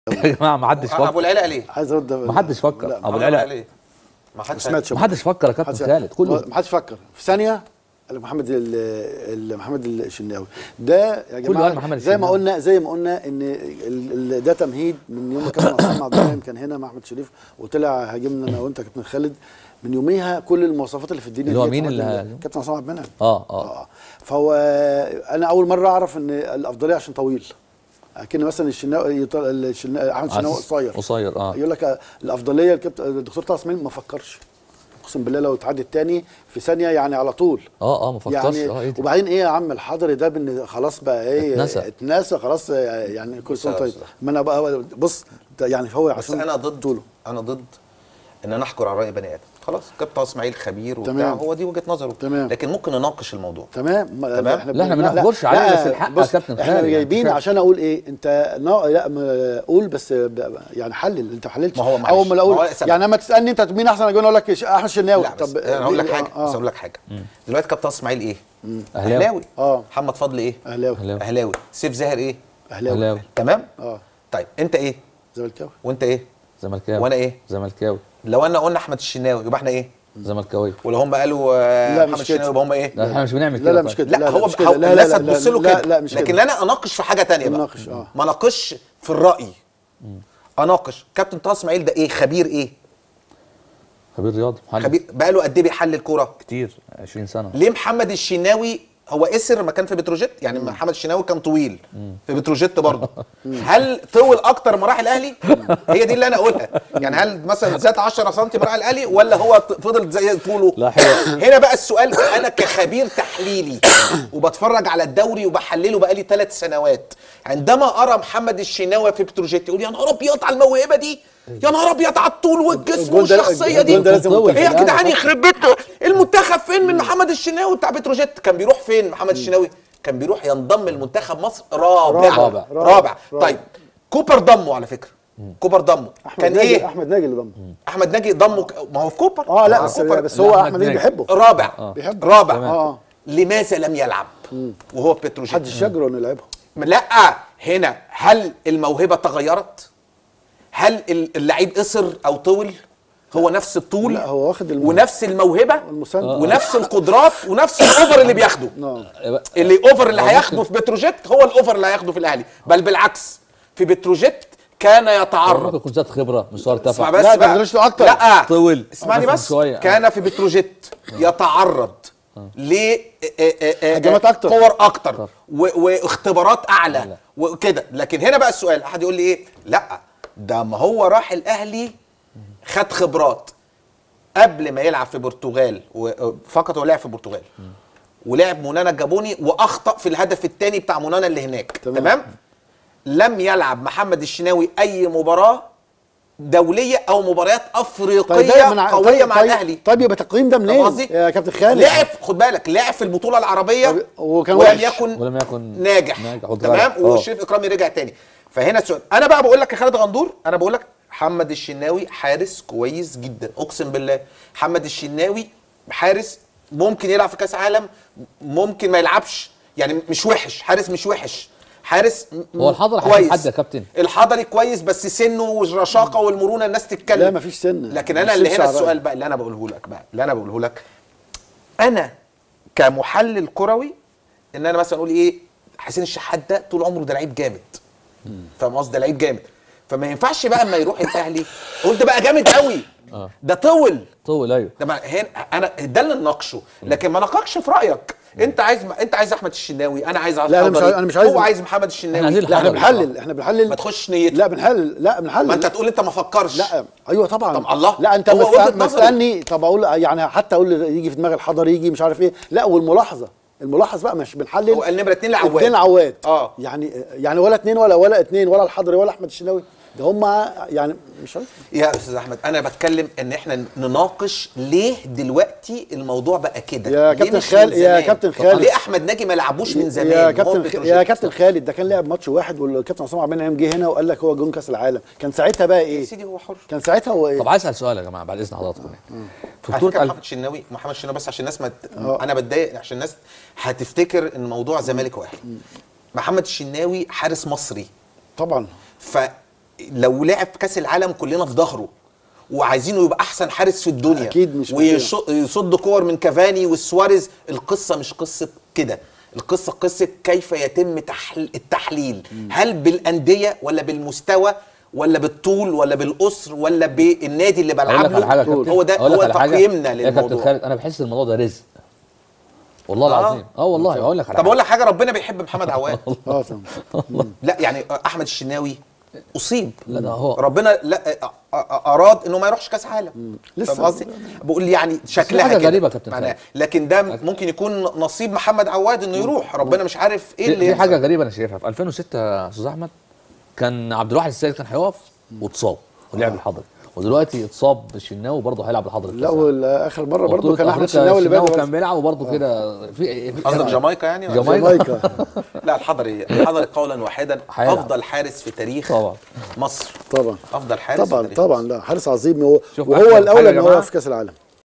يا جماعه ما حدش ابو فكر العلا قال ايه؟ عايز ارد ما حدش فكر لا، ابو عمرو العلا قال ايه؟ ما ما حدش سمعتش ما حدش فكر يا كابتن محدش- خالد كله ما حدش فكر في ثانيه قال محمد ال- ال- محمد الشناوي ده يا قال جماعه محمد زي ما الشناوي. قلنا زي ما قلنا ان ال- ال- ده تمهيد من يوم ما كان عصام عبد المنعم كان هنا مع احمد شريف وطلع هاجمنا انا وانت كابتن خالد من يوميها كل المواصفات اللي في الدنيا اللي هو دي مين محمد اللي ال- ه- كابتن عصام عبد المنعم اه اه اه فهو انا اول مره اعرف ان الافضليه عشان طويل لكن مثلا الشناوي يط- الشناوي احمد الشناوي عزيز- قصير قصير اه يقول لك الافضليه الكابتن الدكتور طه اسماعيل ما فكرش اقسم بالله لو اتعدى التاني في ثانيه يعني على طول اه اه ما فكرش يعني اه ايه ده؟ وبعدين ايه يا عم الحضري ده بن خلاص بقى ايه اتنسى. اتنسى خلاص يعني كل سنه صح، طيب صح. ما انا بقى بص ده يعني هو بس عشان انا ضد طوله انا ضد ان انا احكر على راي بني ادم خلاص كابتن اسماعيل خبير وبتاع تمام. هو دي وجهه نظره تمام. لكن ممكن نناقش الموضوع تمام ما- تمام. لا، احنا ما بنحجرش عليه، لا، بس الحق يا بص كابتن احنا خالد، يعني جايبين مش عشان اقول ايه انت نا- لا ما- قول بس ب- يعني حلل انت ما حللتش ما هو معلش. اول ما ما اقول هو سبب. يعني لما تسالني انت مين احسن اقول لك ش- احمد شناوي لا بس انا هقول لك حاجه آه. بس اقول لك حاجه دلوقتي كابتن اسماعيل ايه؟ أهلاوي. اهلاوي اه محمد فضل ايه؟ اهلاوي أهلاوي. اهلاوي سيف زاهر ايه؟ اهلاوي أهلاوي. تمام؟ اه طيب انت ايه؟ زملكاوي وانت ايه؟ زملكاوي وانا ايه؟ زملكاوي لو انا قلنا احمد الشناوي يبقى احنا ايه؟ زملكاوي ولو هم قالوا آه، لا، مش محمد كده. الشناوي يبقى هم ايه؟ لا احنا مش بنعمل لا كده لا طيب. مش كده لا, لا هو مش كده هو لا الناس لا لا هتبص له لا كده لا مش لكن كده انا اناقش في حاجه تانية بقى نناقش، آه. ما اناقش في الراي اناقش كابتن طه اسماعيل ده ايه خبير ايه خبير رياضي محلل خبير بقى له قد ايه بيحلل كوره كتير 20 سنه ليه محمد الشناوي هو اسر ما كان في بتروجيت يعني محمد الشناوي كان طويل في بتروجيت برضه هل طول اكتر مراحل الاهلي هي دي اللي انا اقولها يعني هل مثلا زاد 10 سم مراحل الاهلي ولا هو ط- فضل زي طوله لا، حلو. هنا بقى السؤال انا كخبير تحليلي وبتفرج على الدوري وبحلله بقالي ثلاث سنوات عندما ارى محمد الشناوي في بتروجيت يقول يا نهار ابيض على الموهبه دي يا نهار ابيض على الطول والجسم الجول ده- والشخصيه دي الجول ده لازم طول. ايه يا منتخب. جدعان يخرب بيته المنتخب فين من محمد الشناوي بتاع بتروجيت كان بيروح فين محمد الشناوي كان بيروح ينضم لمنتخب مصر رابع رابع. رابع, رابع. رابع. طيب كوبر ضمه على فكره كوبر ضمه احمد كان ناجي ايه احمد ناجي اللي ضمه احمد ناجي ضمه ك- ما هو في كوبر اه لا مع بس, كوبر. بس لا، هو أحمد احمد ناجي ناجي. بيحبه رابع بيحبه. رابع اه لماذا لم يلعب وهو في بتروجيت حد الشجره انه يلعبه لا هنا هل الموهبه تغيرت هل ال- اللعيب قصر او طول هو نفس الطول لا، هو واخد الم- ونفس الموهبه المساند. ونفس القدرات ونفس الاوفر اللي بياخده نعم اللي اوفر اللي هياخده في بتروجيت هو الاوفر اللي هياخده في الاهلي بل بالعكس في بتروجيت كان ممكن يتعرض يكون زاد خبره مستوى ارتفع اسمع بس لا، ده بقى. درجته أكتر. لا طول. اسمعني أفهم بس شوية. كان في بتروجيت يتعرض ل هجمات أكتر. كور اكتر و- واختبارات اعلى وكده لكن هنا بقى السؤال احد يقول لي ايه لا ده ما هو راح الاهلي خد خبرات قبل ما يلعب في البرتغال و- فقط هو لعب في البرتغال ولعب مونانا الجابوني واخطا في الهدف الثاني بتاع مونانا اللي هناك تمام. تمام, تمام؟ لم يلعب محمد الشناوي اي مباراه دوليه او مباريات افريقيه ده من ع- قويه طيب- مع طيب- الاهلي طيب يبقى التقييم ده فاهم منين قصدي؟ يا كابتن خالد لعب خد بالك لعب في البطوله العربيه طب وكان ولم وحش. يكن ولم يكن ناجح, ناجح واتغير. تمام آه. وشريف اكرامي رجع تاني فهنا السؤال انا بقى بقول لك يا خالد غندور انا بقول لك محمد الشناوي حارس كويس جدا اقسم بالله محمد الشناوي حارس ممكن يلعب في كاس عالم ممكن ما يلعبش يعني مش وحش حارس مش وحش حارس م- هو الحضري كويس هيكون حد يا كابتن؟ الحضري كويس بس سنه والرشاقه والمرونه الناس تتكلم لا، مفيش سن. لكن انا مش اللي سن هنا شعراوي. السؤال بقى اللي انا بقوله لك بقى اللي انا بقوله لك انا كمحلل كروي ان انا مثلا اقول ايه حسين الشحات ده طول عمره ده لعيب جامد فاهم قصدي ده لعيب جامد فما ينفعش بقى اما يروح الاهلي قلت بقى جامد قوي آه. ده طول طول ايوه ده ما هنا انا ده اللي نناقشه لكن ما ناقشش في رايك انت عايز انت عايز احمد الشناوي انا عايز لا، أنا مش الحضري، عايز- أنا مش عايز- هو عايز محمد إحنا الشناوي عايزين لا احنا الحضري. بنحلل احنا بنحلل ما تخش نيته لا بنحلل لا بنحلل ما انت تقول انت ما فكرش لا ايوه طبعا طب الله. لا انت هو بس وجهة ما نظره. تسالني طب اقول يعني حتى اقول يجي في دماغ الحضر يجي مش عارف ايه لا والملاحظه الملاحظ بقى مش بنحلل هو قال نمره اتنين لعواد اتنين عواد اه يعني يعني ولا اتنين ولا ولا اتنين ولا الحضري ولا احمد الشناوي ده هم يعني مش عارف يا استاذ احمد انا بتكلم ان احنا نناقش ليه دلوقتي الموضوع بقى كده يا ليه كابتن مش خالد- من يا زمان؟ كابتن طب خالد. ليه احمد ناجي ما لعبوش من زمان يا وهو كابتن في خ... بتروجيت؟ يا كابتن خالد ده كان لعب ماتش واحد والكابتن عصام عبد المنعم جه هنا وقال لك هو جون كاس العالم كان ساعتها بقى يا ايه سيدي هو حر كان ساعتها هو ايه طب عايز اسال سؤال يا جماعه بعد اذن حضراتكم يعني في على بطوله فكره الف... محمد الشناوي محمد الشناوي بس عشان الناس ما ت... اه. انا بتضايق عشان الناس هتفتكر ان الموضوع زمالك واهلي محمد الشناوي حارس مصري طبعا لو لعب في كاس العالم كلنا في ظهره وعايزينه يبقى احسن حارس في الدنيا أكيد مش ويصد كور من كافاني والسواريز القصه مش قصه كده القصه قصه كيف يتم تحل التحليل هل بالانديه ولا بالمستوى ولا بالطول ولا بالاسر ولا بالنادي اللي اقول بلعب لك على حاجه يا له كابتن هو ده أقول لك هو على حاجة. تقييمنا يا كابتن للموضوع خالد انا بحس الموضوع ده رزق والله آه. العظيم اه والله اقول لك على طب حاجة. اقول لك حاجه ربنا بيحب محمد عواد اه طبعا لا يعني احمد الشناوي اصيب لا ده هو ربنا لا أ- أ- اراد انه ما يروحش كاس عالم لسه. فاهم قصدي بقول يعني شكلها حاجة كده. غريبة يا كابتن معناها. خالد. لكن ده ممكن يكون نصيب محمد عواد انه يروح ربنا مش عارف ايه في, اللي في يحصل. حاجه غريبه انا شايفها في 2006 يا استاذ احمد كان عبد الواحد السيد كان هيقف واتصاب ولعب الحضري ودلوقتي اتصاب الشناوي وبرضه هيلعب الحضري لا واخر مره برضو بطولة كان احمد أفريقيا الشناوي اللي الشناوي بادئ كان بيلعب وبرضه كده في في- قصدك جامايكا يعني ولا جامايكا. جامايكا لا الحضري الحضري قولا واحدا هيلعب. افضل حارس في تاريخ طبعا. مصر طبعا افضل حارس في طبعا تاريخ طبعا مصر. لا حارس عظيم هو شوف وهو أحسن الاولى حاجة ان يا هو جماعة. في كاس العالم